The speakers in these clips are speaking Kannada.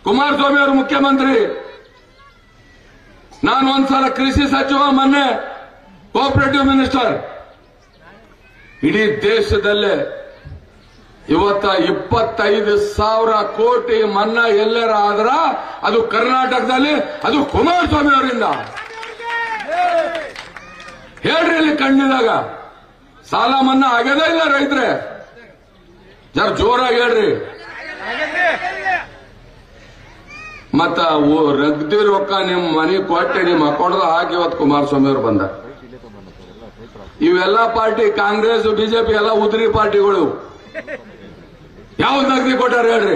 ಕುಮಾರಸ್ವಾಮಿ ಅವರು ಮುಖ್ಯಮಂತ್ರಿ ನಾನು ಒಂದ್ಸಲ ಕೃಷಿ ಸಚಿವ ಮೊನ್ನೆ ಕೋಆಪರೇಟಿವ್ ಮಿನಿಸ್ಟರ್ ಇಡೀ ದೇಶದಲ್ಲೇ ಇವತ್ತ ಇಪ್ಪತ್ತೈದು ಸಾವಿರ ಕೋಟಿ ಮನ್ನಾ ಎಲ್ಲರ ಆದ್ರ ಅದು ಕರ್ನಾಟಕದಲ್ಲಿ ಅದು ಕುಮಾರಸ್ವಾಮಿ ಅವರಿಂದ ಹೇಳ್ರಿ ಇಲ್ಲಿ ಕಣ್ಣಿದಾಗ ಸಾಲ ಮನ್ನಾ ಆಗ್ಯದ ಇಲ್ಲ ರೈತ್ರೆ ಜರ ಜೋರಾಗಿ ಹೇಳ್ರಿ ಮತ್ತ ಓ- ರಗ್ದಿ ರೊಕ್ಕ ನಿಮ್ ಮನೆ ಕೊಟ್ಟೆ ನಿಮ್ ಅಕೌಂಟ್ ಹಾಕಿ ಇವತ್ತು ಕುಮಾರಸ್ವಾಮಿ ಅವರು ಬಂದ ಇವೆಲ್ಲ ಪಾರ್ಟಿ ಕಾಂಗ್ರೆಸ್ ಬಿಜೆಪಿ ಎಲ್ಲ ಉದ್ರಿ ಪಾರ್ಟಿಗಳು ಯಾವ್ದು ನಗದಿ ಕೊಟ್ಟಾರ ಹೇಳ್ರಿ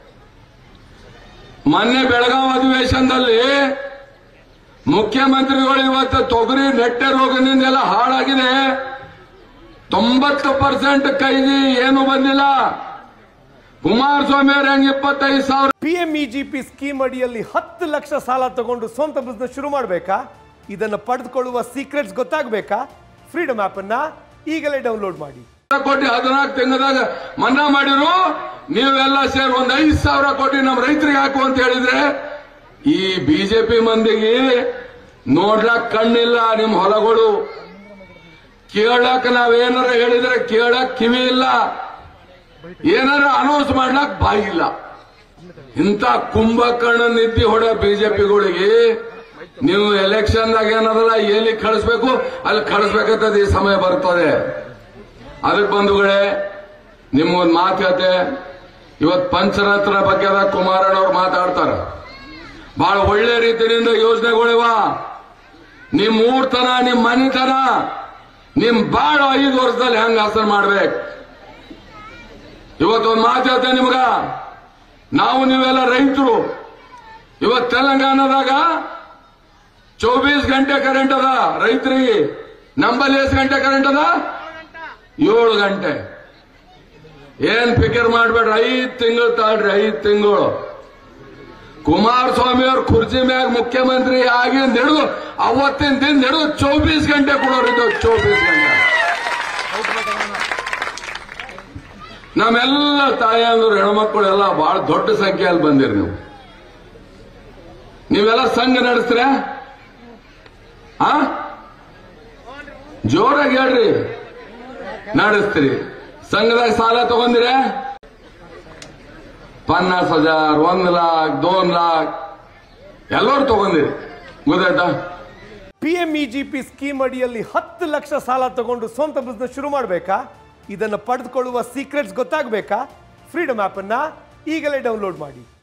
ಮೊನ್ನೆ ಬೆಳಗಾವಿ ಅಧಿವೇಶನದಲ್ಲಿ ಮುಖ್ಯಮಂತ್ರಿಗಳು ಇವತ್ತು ತೊಗರಿ ನೆಟ್ಟೆ ರೋಗದಿಂದ ಎಲ್ಲ ಹಾಳಾಗಿದೆ ತೊಂಬತ್ತು ಪರ್ಸೆಂಟ್ ಕೈಗೆ ಏನು ಬಂದಿಲ್ಲ ಕುಮಾರಸ್ವಾಮಿ ಅವ್ರ ಹೆಂಗ್ ಇಪ್ಪತ್ತೈದು ಸಾವಿರ ಪಿಎಂಇಜಿಪಿ ಸ್ಕೀಮ್ ಅಡಿಯಲ್ಲಿ ಹತ್ತು ಲಕ್ಷ ಸಾಲ ತಗೊಂಡು ಸ್ವಂತ ಬಿಸ್ನೆಸ್ ಶುರು ಮಾಡಬೇಕಾ ಇದನ್ನು ಪಡೆದುಕೊಳ್ಳುವ ಸೀಕ್ರೆಟ್ಸ್ ಗೊತ್ತಾಗಬೇಕಾ ಫ್ರೀಡಮ್ ಆಪ್ ಅನ್ನ ಈಗಲೇ ಡೌನ್ಲೋಡ್ ಮಾಡಿ ಕೋಟಿ ಹದಿನಾಲ್ಕು ತಿಂಗಳದಾಗ ಮನ್ನಾ ಮಾಡಿರು ನೀವೆಲ್ಲ ಸೇರಿ ಒಂದ್ ಐದು ಸಾವಿರ ಕೋಟಿ ನಮ್ಮ ರೈತರಿಗೆ ಹಾಕು ಅಂತ ಹೇಳಿದ್ರೆ ಈ ಬಿಜೆಪಿ ಮಂದಿಗೆ ನೋಡ್ಲಕ್ ಕಣ್ಣಿಲ್ಲ ನಿಮ್ ಹೊಲಗಳು ಕೇಳಕ್ ನಾವೇನಾರ ಹೇಳಿದ್ರೆ ಕೇಳಕ್ ಕಿವಿ ಇಲ್ಲ ಏನಾರ ಅನೌನ್ಸ್ ಮಾಡ್ಲಕ್ ಬಾಯಿ ಇಲ್ಲ ಇಂಥ ಕುಂಭಕರ್ಣ ನಿದ್ದೆ ಹೊಡೆ ಬಿಜೆಪಿಗಳಿಗೆ ನೀವು ಎಲೆಕ್ಷನ್ದಾಗ ಏನದಲ್ಲ ಎಲ್ಲಿ ಕಳಿಸ್ಬೇಕು ಅಲ್ಲಿ ಕಳಿಸ್ಬೇಕಂತದ ಈ ಸಮಯ ಬರ್ತದೆ ಅದಕ್ಕೆ ಬಂಧುಗಳೇ ನಿಮ್ಗೊಂದು ಮಾತು ಹೇಳ್ತೆ ಇವತ್ತು ಪಂಚರತ್ನ ಬಗ್ಗೆ ಕುಮಾರಣ್ಣವ್ರು ಮಾತಾಡ್ತಾರ ಬಹಳ ಒಳ್ಳೆ ರೀತಿಯಿಂದ ಯೋಜನೆಗಳಿವ ನಿಮ್ ಊರ್ತನ ನಿಮ್ ಮನಿತನ ನಿಮ್ ಬಾಳ ಐದು ವರ್ಷದಲ್ಲಿ ಹೆಂಗ್ ಹಾಸನ ಮಾಡ್ಬೇಕು ಇವತ್ತೊಂದು ಮಾತು ಹೇಳ್ತೆ ನಿಮ್ಗ ನಾವು ನೀವೆಲ್ಲ ರೈತರು ಇವತ್ತು ತೆಲಂಗಾಣದಾಗ ಚೌಬೀಸ್ ಗಂಟೆ ಕರೆಂಟ್ ಅದ ರೈತರಿಗೆ ನಂಬಲ್ಲಿ ಎಷ್ಟು ಗಂಟೆ ಕರೆಂಟ್ ಅದ ಏಳು ಗಂಟೆ ಏನ್ ಫಿಕರ್ ಮಾಡ್ಬೇಡ್ರಿ ಐದ್ ತಿಂಗಳು ತಾಳ್ರಿ ಐದ್ ತಿಂಗಳು ಕುಮಾರಸ್ವಾಮಿ ಅವ್ರ ಕುರ್ಚಿ ಮ್ಯಾಗ ಮುಖ್ಯಮಂತ್ರಿ ಆಗಿ ನಡೆದು ಅವತ್ತಿನ ದಿನ ನಡೆದು ಚೌಬೀಸ್ ಗಂಟೆ ಕೊಡೋರಿದ್ದು ಚೌಬೀಸ್ ಗಂಟೆ ನಮ್ಮೆಲ್ಲ ತಾಯಿಯಂದ್ರು ಹೆಣ್ಮಕ್ಳೆಲ್ಲ ಬಹಳ ದೊಡ್ಡ ಸಂಖ್ಯೆಯಲ್ಲಿ ಬಂದಿರಿ ನೀವು ನೀವೆಲ್ಲ ಸಂಘ ನಡೆಸ್ತೀರ ಆ ಜೋರಾಗಿ ಹೇಳ್ರಿ ನಡೆಸ್ತೀರಿ ಸಂಘದಾಗ ಸಾಲ ತಗೊಂಡಿರ ಪನ್ನಾಸ್ ಹಜಾರ್ ಒಂದ್ ಲಾಕ್ ದೋನ್ ಲಾಕ್ ಎಲ್ಲರೂ ತಗೊಂಡಿರಿ ಗೊತ್ತಾಯ್ತಾ ಪಿಎಂಇಜಿಪಿ ಸ್ಕೀಮ್ ಅಡಿಯಲ್ಲಿ ಹತ್ತು ಲಕ್ಷ ಸಾಲ ತಗೊಂಡು ಸ್ವಂತ ಬಿಸ್ನೆಸ್ ಶುರು ಮಾಡಬೇಕಾ ಇದನ್ನು ಪಡೆದುಕೊಳ್ಳುವ ಸೀಕ್ರೆಟ್ಸ್ ಗೊತ್ತಾಗಬೇಕಾ ಫ್ರೀಡಮ್ ಆಪ್ ಅನ್ನ ಈಗಲೇ ಡೌನ್ಲೋಡ್ ಮಾಡಿ